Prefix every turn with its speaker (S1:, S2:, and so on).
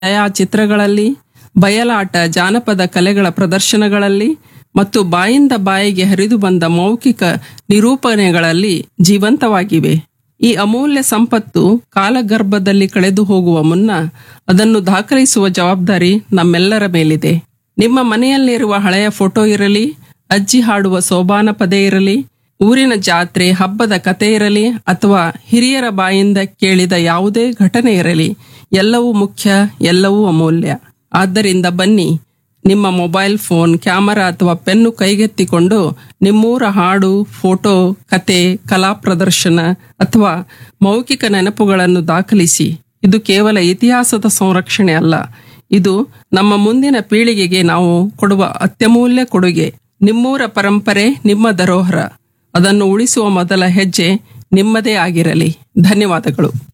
S1: ಛಾಯಾಚಿತ್ರಗಳಲ್ಲಿ ಬಯಲಾಟ ಜಾನಪದ ಕಲೆಗಳ ಪ್ರದರ್ಶನಗಳಲ್ಲಿ ಮತ್ತು ಬಾಯಿಂದ ಬಾಯಿಗೆ ಹರಿದು ಬಂದ ಮೌಖಿಕ ನಿರೂಪಣೆಗಳಲ್ಲಿ ಜೀವಂತವಾಗಿವೆ ಈ ಅಮೂಲ್ಯ ಸಂಪತ್ತು ಕಾಲಗರ್ಭದಲ್ಲಿ ಕಳೆದು ಹೋಗುವ ಮುನ್ನ ಅದನ್ನು ದಾಖಲಿಸುವ ಜವಾಬ್ದಾರಿ ನಮ್ಮೆಲ್ಲರ ಮೇಲಿದೆ ನಿಮ್ಮ ಮನೆಯಲ್ಲಿರುವ ಹಳೆಯ ಫೋಟೋ ಇರಲಿ ಅಜ್ಜಿ ಹಾಡುವ ಸೋಬಾನ ಪದೇ ಇರಲಿ ಊರಿನ ಜಾತ್ರೆ ಹಬ್ಬದ ಕತೆ ಇರಲಿ ಅಥವಾ ಹಿರಿಯರ ಬಾಯಿಂದ ಕೇಳಿದ ಯಾವುದೇ ಘಟನೆ ಇರಲಿ ಎಲ್ಲವೂ ಮುಖ್ಯ ಎಲ್ಲವೂ ಅಮೂಲ್ಯ ಆದ್ದರಿಂದ ಬನ್ನಿ ನಿಮ್ಮ ಮೊಬೈಲ್ ಫೋನ್ ಕ್ಯಾಮರಾ ಅಥವಾ ಪೆನ್ನು ಕೈಗೆತ್ತಿಕೊಂಡು ನಿಮ್ಮೂರ ಹಾಡು ಫೋಟೋ ಕತೆ ಕಲಾ ಪ್ರದರ್ಶನ ಅಥವಾ ಮೌಖಿಕ ನೆನಪುಗಳನ್ನು ದಾಖಲಿಸಿ ಇದು ಕೇವಲ ಇತಿಹಾಸದ ಸಂರಕ್ಷಣೆ ಅಲ್ಲ ಇದು ನಮ್ಮ ಮುಂದಿನ ಪೀಳಿಗೆಗೆ ನಾವು ಕೊಡುವ ಅತ್ಯಮೂಲ್ಯ ಕೊಡುಗೆ ನಿಮ್ಮೂರ ಪರಂಪರೆ ನಿಮ್ಮ ಧರೋಹರ ಅದನ್ನು ಉಳಿಸುವ ಮೊದಲ ಹೆಜ್ಜೆ ನಿಮ್ಮದೇ ಆಗಿರಲಿ ಧನ್ಯವಾದಗಳು